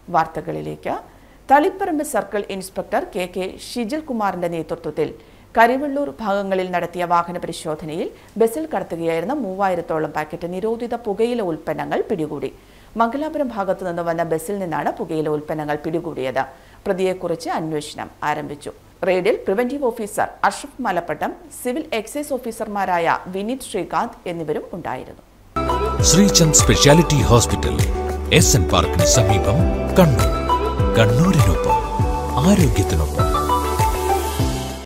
വാർത്തകളിലേക്ക് Taliparamba circle inspector K K Shijil കുമാറിന്റെ നേതൃത്വത്തിൽ കരിവെള്ളൂർ ഭാഗങ്ങളിൽ നടത്തിയ വാഹന പരിശോധനയിൽ ബസ്സിൽ കടത്തുകയായിരുന്ന മൂവായിരത്തോളം പാക്കറ്റ് നിരോധിത പുകയില ഉൽപ്പന്നങ്ങൾ പിടികൂടി മംഗലാപുരം ഭാഗത്തു നിന്ന് വന്ന ബസ്സിൽ നിന്നാണ് പുകയില ഉൽപ്പന്നങ്ങൾ പിടികൂടിയത് പ്രതിയെക്കുറിച്ച് അന്വേഷണം ആരംഭിച്ചു റെയ്ഡിൽ preventive officer Ashraf Malappattam civil excise ഓഫീസർമാരായ വിനീത് ശ്രീകാന്ത് എന്നിവരും ഉണ്ടായിരുന്നു Sreechand speciality hospital S N പാർക്കിന് സമീപം കണ്ണൂർ കണ്ണൂരിനൊപ്പം ആരോഗ്യത്തിനൊപ്പം